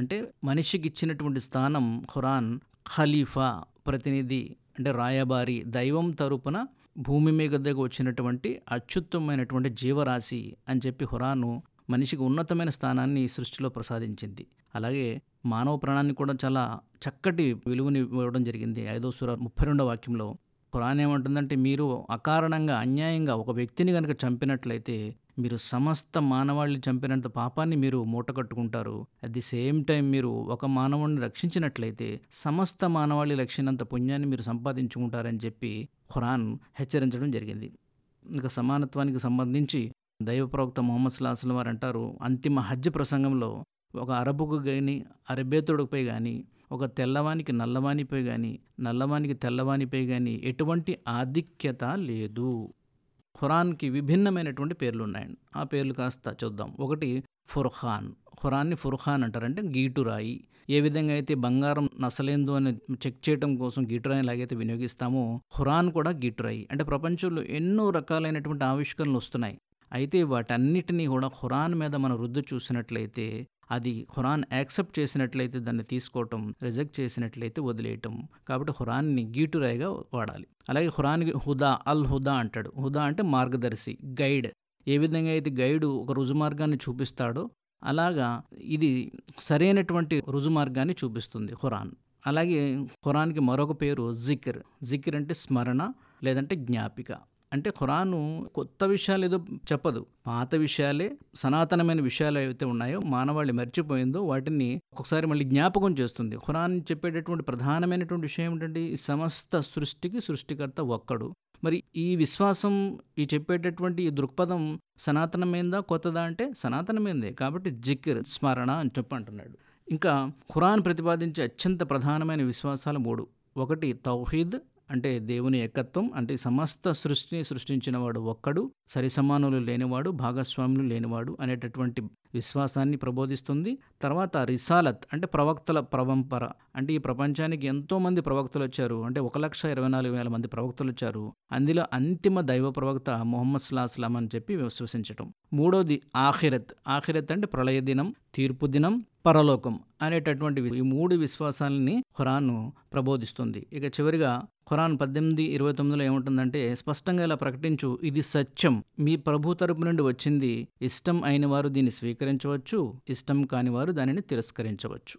అంటే మనిషికి ఇచ్చినటువంటి స్థానం ఖురాన్ ఖలీఫా ప్రతినిధి అంటే రాయబారి దైవం తరపున భూమి మీద దగ్గర వచ్చినటువంటి అత్యుత్తమైనటువంటి జీవరాశి అని చెప్పి ఖురాను మనిషికి ఉన్నతమైన స్థానాన్ని ఈ సృష్టిలో ప్రసాదించింది అలాగే మానవ ప్రాణాన్ని కూడా చాలా చక్కటి విలువని ఇవ్వడం జరిగింది ఐదో సూర ముప్పై రెండో వాక్యంలో ఖురాన్ ఏమంటుందంటే మీరు అకారణంగా అన్యాయంగా ఒక వ్యక్తిని కనుక చంపినట్లయితే మీరు సమస్త మానవాళిని చంపినంత పాపాన్ని మీరు మూట కట్టుకుంటారు అట్ ది సేమ్ టైం మీరు ఒక మానవుడిని రక్షించినట్లయితే సమస్త మానవాళి రక్షినంత పుణ్యాన్ని మీరు సంపాదించుకుంటారని చెప్పి ఖురాన్ హెచ్చరించడం జరిగింది ఇంకా సమానత్వానికి సంబంధించి దైవ ప్రవక్త మొహమ్మద్ సుల్లాహం వారు అంటారు అంతిమ హజ్ ప్రసంగంలో ఒక అరబుకు కానీ అరబేతుడిపై కానీ ఒక తెల్లవానికి నల్లవానిపై కానీ నల్లవానికి తెల్లవానిపై కానీ ఎటువంటి ఆధిక్యత లేదు ఖురాన్కి విభిన్నమైనటువంటి పేర్లు ఉన్నాయండి ఆ పేర్లు కాస్త చూద్దాం ఒకటి ఫుర్ఖాన్ ఖురాన్ని ఫుర్ఖాన్ అంటారంటే గీటురాయి ఏ విధంగా అయితే బంగారం నసలేందో అని చెక్ చేయడం కోసం గీటురాయి లాగైతే వినియోగిస్తామో ఖురాన్ కూడా గీటురాయి అంటే ప్రపంచంలో ఎన్నో రకాలైనటువంటి ఆవిష్కరణలు వస్తున్నాయి అయితే వాటన్నిటినీ కూడా ఖురాన్ మీద మనం రుద్దు చూసినట్లయితే అది ఖురాన్ యాక్సెప్ట్ చేసినట్లయితే దాన్ని తీసుకోవటం రిజెక్ట్ చేసినట్లయితే వదిలేయటం కాబట్టి ఖురాన్ని గీటురాయిగా వాడాలి అలాగే ఖురాన్కి హుదా అల్ హుదా అంటాడు హుదా అంటే మార్గదర్శి గైడ్ ఏ విధంగా అయితే గైడు ఒక రుజుమార్గాన్ని చూపిస్తాడో అలాగా ఇది సరైనటువంటి రుజుమార్గాన్ని చూపిస్తుంది ఖురాన్ అలాగే ఖురాన్కి మరొక పేరు జికిర్ జికిర్ అంటే స్మరణ లేదంటే జ్ఞాపిక అంటే ఖురాను కొత్త విషయాలు ఏదో చెప్పదు పాత విషయాలే సనాతనమైన విషయాలు ఏవైతే ఉన్నాయో మానవాళి మర్చిపోయిందో వాటిని ఒకసారి మళ్ళీ జ్ఞాపకం చేస్తుంది ఖురాన్ చెప్పేటటువంటి ప్రధానమైనటువంటి విషయం ఏమిటంటే ఈ సమస్త సృష్టికి సృష్టికర్త ఒక్కడు మరి ఈ విశ్వాసం ఈ చెప్పేటటువంటి ఈ దృక్పథం సనాతనమైందా కొత్తదా అంటే సనాతనమైందే కాబట్టి జిక్ర్ స్మరణ అని చెప్పంటున్నాడు ఇంకా ఖురాన్ ప్రతిపాదించే అత్యంత ప్రధానమైన విశ్వాసాలు మూడు ఒకటి తౌహీద్ అంటే దేవుని ఏకత్వం అంటే సమస్త సృష్టిని సృష్టించినవాడు ఒక్కడు సరిసమానులు లేనివాడు భాగస్వాములు లేనివాడు అనేటటువంటి విశ్వాసాన్ని ప్రబోధిస్తుంది తర్వాత రిసాలత్ అంటే ప్రవక్తల ప్రవంపర అంటే ఈ ప్రపంచానికి ఎంతో మంది ప్రవక్తలు వచ్చారు అంటే ఒక లక్ష ఇరవై నాలుగు వేల మంది ప్రవక్తలు వచ్చారు అందులో అంతిమ దైవ ప్రవక్త మొహమ్మద్ సుల్లాహస్లాం అని చెప్పి విశ్వసించటం మూడోది ఆఖిరత్ ఆఖిరత్ అంటే ప్రళయ దినం తీర్పు దినం పరలోకం అనేటటువంటి ఈ మూడు విశ్వాసాలని ఖురాన్ ప్రబోధిస్తుంది ఇక చివరిగా ఖురాన్ పద్దెనిమిది ఇరవై తొమ్మిదిలో ఏముంటుందంటే స్పష్టంగా ఇలా ప్రకటించు ఇది సత్యం మీ ప్రభు తరపు నుండి వచ్చింది ఇష్టం అయిన వారు దీన్ని స్వీకరించవచ్చు ఇష్టం కాని వారు దానిని తిరస్కరించవచ్చు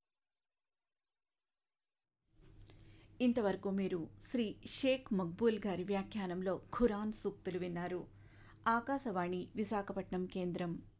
ఇంతవరకు మీరు శ్రీ షేక్ మక్బూల్ గారి వ్యాఖ్యానంలో ఖురాన్ సూక్తులు విన్నారు ఆకాశవాణి విశాఖపట్నం కేంద్రం